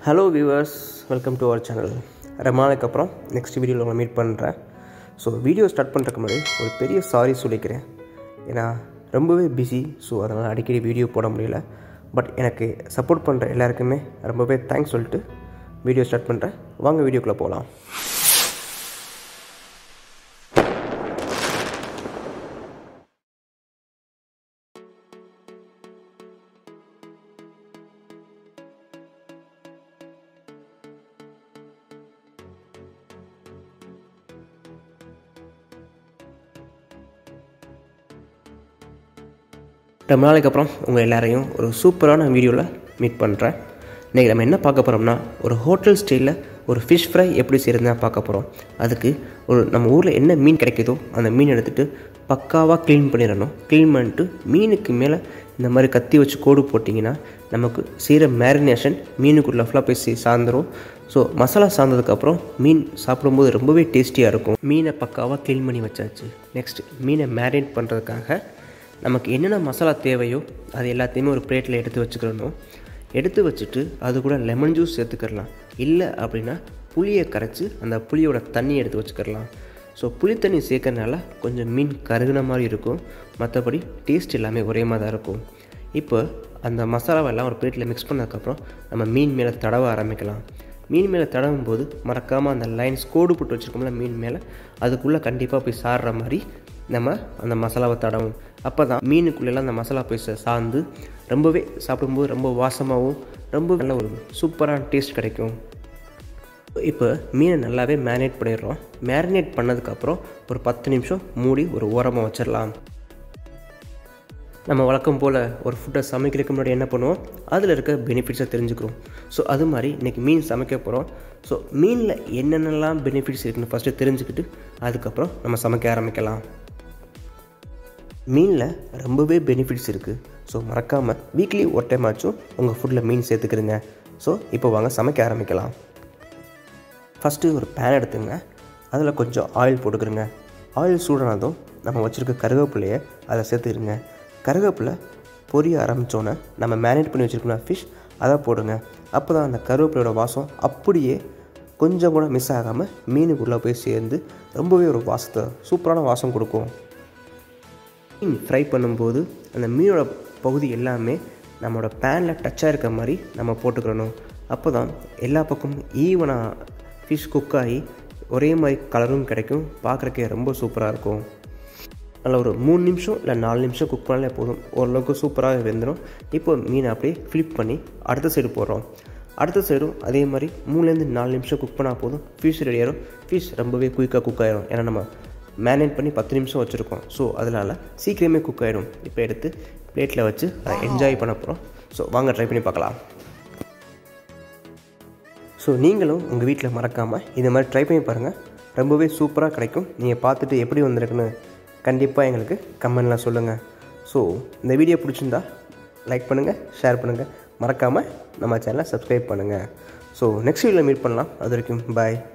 hello viewers welcome to our channel ரொம்ப நாளைக்கு அப்புறம் நெக்ஸ்ட் வீடியோவில் உங்களை மீட் பண்ணுறேன் ஸோ வீடியோ ஸ்டார்ட் பண்ணுறதுக்கு முன்னாடி ஒரு பெரிய சாரி சொல்லிக்கிறேன் ஏன்னா ரொம்பவே பிஸி ஸோ அதனால் அடிக்கடி வீடியோ போட முடியல பட் எனக்கு சப்போர்ட் பண்ணுற எல்லாருக்குமே ரொம்பவே தேங்க்ஸ் சொல்லிட்டு வீடியோ ஸ்டார்ட் பண்ணுறேன் வாங்க வீடியோக்குள்ளே போகலாம் ரொம்ப நாளைக்கு அப்புறம் உங்கள் எல்லாரையும் ஒரு சூப்பரான வீடியோவில் மீட் பண்ணுறேன் இன்றைக்கி நம்ம என்ன பார்க்க போகிறோம்னா ஒரு ஹோட்டல் ஸ்டைலில் ஒரு ஃபிஷ் ஃப்ரை எப்படி செய்கிறதுனா பார்க்க போகிறோம் அதுக்கு ஒரு நம்ம ஊரில் என்ன மீன் கிடைக்குதோ அந்த மீன் எடுத்துகிட்டு பக்காவாக க்ளீன் பண்ணிடணும் க்ளீன் பண்ணிட்டு மீனுக்கு மேலே இந்த மாதிரி கத்தி வச்சு கோடு போட்டிங்கன்னா நமக்கு செய்கிற மேரினேஷன் மீனுக்குள்ளே ஃபுல்லாக போய் சே- சார்ந்துரும் ஸோ மசாலா சார்ந்ததுக்கப்புறம் மீன் சாப்பிடும்போது ரொம்பவே டேஸ்டியாக இருக்கும் மீனை பக்காவாக க்ளீன் பண்ணி வச்சாச்சு நெக்ஸ்ட் மீனை மேரினேட் பண்ணுறதுக்காக நமக்கு என்னென்ன மசாலா தேவையோ அது எல்லாத்தையுமே ஒரு பிளேட்டில் எடுத்து வச்சுக்கிறணும் எடுத்து வச்சுட்டு அது கூட லெமன் ஜூஸ் சேர்த்துக்கிடலாம் இல்லை அப்படின்னா புளியை கரைச்சி அந்த புளியோட தண்ணியை எடுத்து வச்சுக்கிடலாம் ஸோ புளி தண்ணி சேர்க்கறனால கொஞ்சம் மீன் கருகுன மாதிரி இருக்கும் மற்றபடி டேஸ்ட் எல்லாமே ஒரே மாதிரி தான் இருக்கும் இப்போ அந்த மசாலாவெல்லாம் ஒரு பிளேட்டில் மிக்ஸ் பண்ணதுக்கப்புறம் நம்ம மீன் மேலே தடவ ஆரம்பிக்கலாம் மீன் மேலே தடவும் போது மறக்காமல் அந்த லைன்ஸ் கோடு போட்டு வச்சுருக்கோம்ல மீன் மேலே அதுக்குள்ளே கண்டிப்பாக போய் சாடுற மாதிரி நம்ம அந்த மசாலாவை தடவும் அப்போ தான் மீனுக்குள்ளெல்லாம் அந்த மசாலா போய் சா- சார்ந்து ரொம்பவே சாப்பிடும்போது ரொம்ப வாசமாகவும் ரொம்ப நல்ல ஒரு சூப்பரான டேஸ்ட் கிடைக்கும் இப்போ மீனை நல்லாவே மேரினேட் பண்ணிடுறோம் மேரினேட் பண்ணதுக்கப்புறம் ஒரு பத்து நிமிஷம் மூடி ஒரு ஓரமாக வச்சிடலாம் நம்ம வழக்கம் போல் ஒரு ஃபுட்டை சமைக்கிறதுக்கு முன்னாடி என்ன பண்ணுவோம் அதில் இருக்க பெனிஃபிட்ஸை தெரிஞ்சுக்கிறோம் ஸோ அது மாதிரி இன்றைக்கி மீன் சமைக்க போகிறோம் ஸோ மீனில் என்னென்னலாம் பெனிஃபிட்ஸ் இருக்குன்னு ஃபஸ்ட்டு தெரிஞ்சுக்கிட்டு அதுக்கப்புறம் நம்ம சமைக்க ஆரம்பிக்கலாம் மீனில் ரொம்பவே பெனிஃபிட்ஸ் இருக்குது ஸோ மறக்காமல் வீக்லி ஒரு டைம் ஆச்சும் உங்கள் ஃபுட்டில் மீன் சேர்த்துக்கிறீங்க ஸோ இப்போ வாங்க சமைக்க ஆரம்பிக்கலாம் ஃபஸ்ட்டு ஒரு பேன் எடுத்துங்க அதில் கொஞ்சம் ஆயில் போட்டுக்கிறங்க ஆயில் சூடானதும் நம்ம வச்சுருக்க கருவேப்பிலையை அதில் சேர்த்துக்கிறங்க கருவேப்பிலை பொரிய ஆரம்பித்தோன்னே நம்ம மேரினேட் பண்ணி வச்சுருக்கோம் ஃபிஷ் அதை போடுங்க அப்போ தான் அந்த கருவேப்பிலையோட வாசம் அப்படியே கொஞ்சம் கூட மிஸ் ஆகாமல் மீனுக்குள்ளே போய் சேர்ந்து ரொம்பவே ஒரு வாசத்தை சூப்பரான வாசம் கொடுக்கும் மீன் ஃப்ரை பண்ணும்போது அந்த மீனோட பகுதி எல்லாமே நம்மளோட பேனில் டச்சாக இருக்க மாதிரி நம்ம போட்டுக்கிறணும் அப்போ தான் எல்லா பக்கமும் ஈவனாக ஃபிஷ் குக் ஆகி ஒரே மாதிரி கலரும் கிடைக்கும் பார்க்குறக்கே ரொம்ப சூப்பராக இருக்கும் அதில் ஒரு மூணு நிமிஷம் இல்லை நாலு நிமிஷம் குக் பண்ணாலே போதும் ஓரளவுக்கு சூப்பராக வெந்துடும் இப்போ மீனை அப்படியே ஃப்ளிப் பண்ணி அடுத்த சைடு போடுறோம் அடுத்த சைடும் அதே மாதிரி மூணுலேருந்து நாலு நிமிஷம் குக் பண்ணால் போதும் ஃபிஷ் ரெடி ஆயிரும் ஃபிஷ் ரொம்பவே குயிக்காக குக் ஆயிரும் ஏன்னா நம்ம மேரினேட் பண்ணி பத்து நிமிஷம் வச்சுருக்கோம் ஸோ அதனால் சீக்கிரமே குக் ஆயிடும் இப்போ எடுத்து பிளேட்டில் வச்சு அதை என்ஜாய் பண்ண போகிறோம் ஸோ வாங்க ட்ரை பண்ணி பார்க்கலாம் ஸோ நீங்களும் உங்கள் வீட்டில் மறக்காமல் இந்த மாதிரி ட்ரை பண்ணி பாருங்கள் ரொம்பவே சூப்பராக கிடைக்கும் நீங்கள் பார்த்துட்டு எப்படி வந்திருக்குன்னு கண்டிப்பாக எங்களுக்கு கமெண்ட்லாம் சொல்லுங்கள் ஸோ இந்த வீடியோ பிடிச்சிருந்தா லைக் பண்ணுங்கள் ஷேர் பண்ணுங்கள் மறக்காமல் நம்ம சேனலை சப்ஸ்கிரைப் பண்ணுங்கள் ஸோ நெக்ஸ்ட் வீடியோவில் மீட் பண்ணலாம் அது வரைக்கும் பாய்